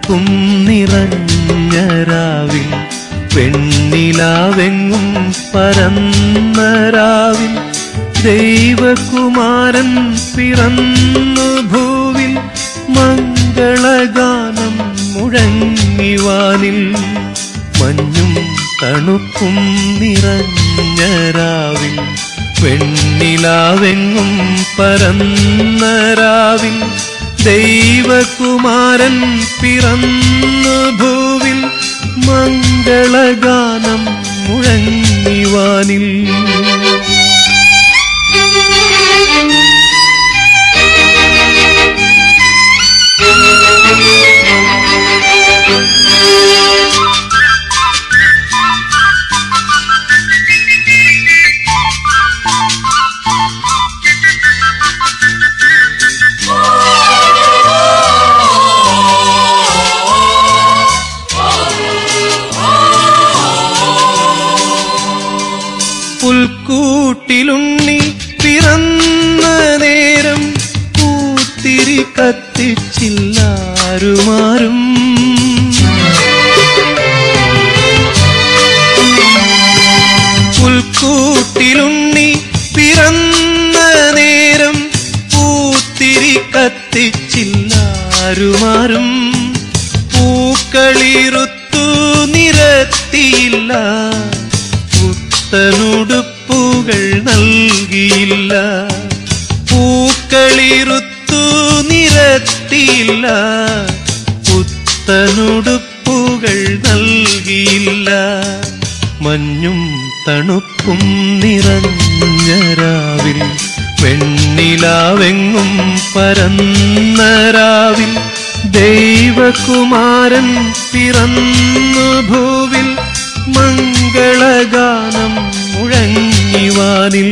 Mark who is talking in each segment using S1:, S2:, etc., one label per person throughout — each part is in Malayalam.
S1: തണുപ്പും നിറഞ്ഞ രാവിൽ വെണ്ണിലാവെങ്ങും പരന്ന രാവിൽ ദൈവകുമാരൻ പിറന്നു ഭൂവിൽ മംഗളഗാനം മുഴങ്ങിവാനിൽ മഞ്ഞും തണുപ്പും നിറഞ്ഞ രാവിൽ വെണ്ണിലാവെങ്ങും പരന്ന രാവിൽ ദൈവകുമാരൻ പിറന്നു ഭൂവിൽ മംഗളഗാനം മുഴങ്ങിവാനിൽ പുൽക്കൂട്ടിലുണ്ണി പിറന്ന നേരം പൂത്തിരി കത്തിച്ചില്ലാരുമാരും പുൽക്കൂട്ടിലുണ്ണി പിറന്ന നേരം പൂത്തിരി കത്തിച്ചില്ലാരുമാരും പൂക്കളിറുത്തു നിരത്തിയില്ല പുത്തനുടുപ്പുകൾ നൽകിയില്ല പൂക്കളിറുത്തു നിരത്തിയില്ല പുത്തനുടുപ്പുകൾ നൽകിയില്ല മഞ്ഞും തണുപ്പും നിറഞ്ഞ രാവിൽ വെണ്ണിലാവെങ്ങും പരന്ന രാവിൽ ദൈവകുമാരൻ പിറന്നു ഭൂവിൽ മംഗളഗാനം മുഴങ്ങിവാനിൽ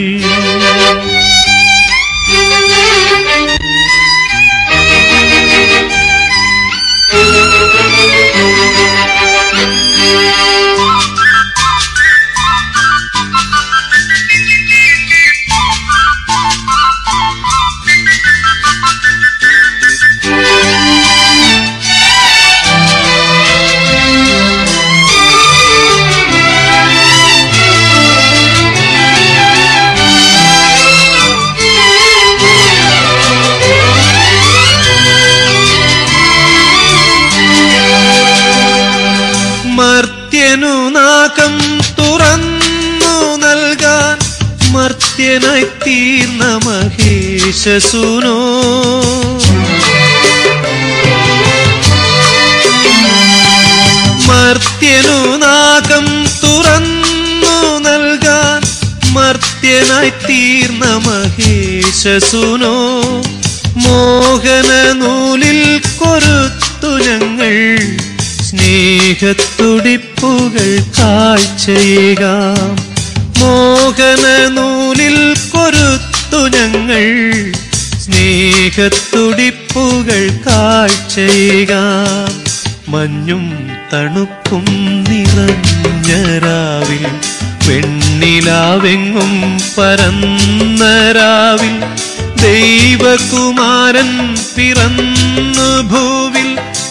S1: മർത്യനു നാകം തുറന്നു നൽകാൻ മർത്യനായി തീർന്ന മഹേശസുനോ മർത്യനു നാകം തുറന്നു നൽകാൻ മർത്യനായി തീർന്ന മഹേശസുനോ മോഹന നൂലിൽ കൊരുത്തു ഞങ്ങൾ സ്നേഹത്തുടിപ്പുകൾ കാഴ്ചയേകാം മോഹന നൂലിൽ കൊരുത്തു ഞങ്ങൾ സ്നേഹത്തുടിപ്പുകൾ കാഴ്ചയേകാം മഞ്ഞും തണുപ്പും നിറഞ്ഞ രാവിൽ വെണ്ണിലാവെങ്ങും പരന്ന രാവിൽ ദൈവകുമാരൻ പിറന്നു ഭൂവിൽ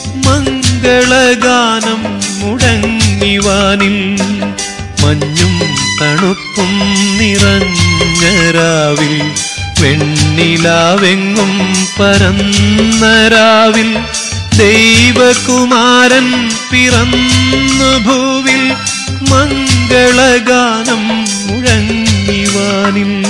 S1: മംഗളഗാനം മുടങ്ങിവാനിൽ മഞ്ഞും തണുപ്പും നിറഞ്ഞ രാവിൽ വെണ്ണിലാവെങ്ങും പരന്ന രാവിൽ ദൈവകുമാരൻ പിറന്നു ഭൂവിൽ മംഗളഗാനം മുഴങ്ങിവാനിൽ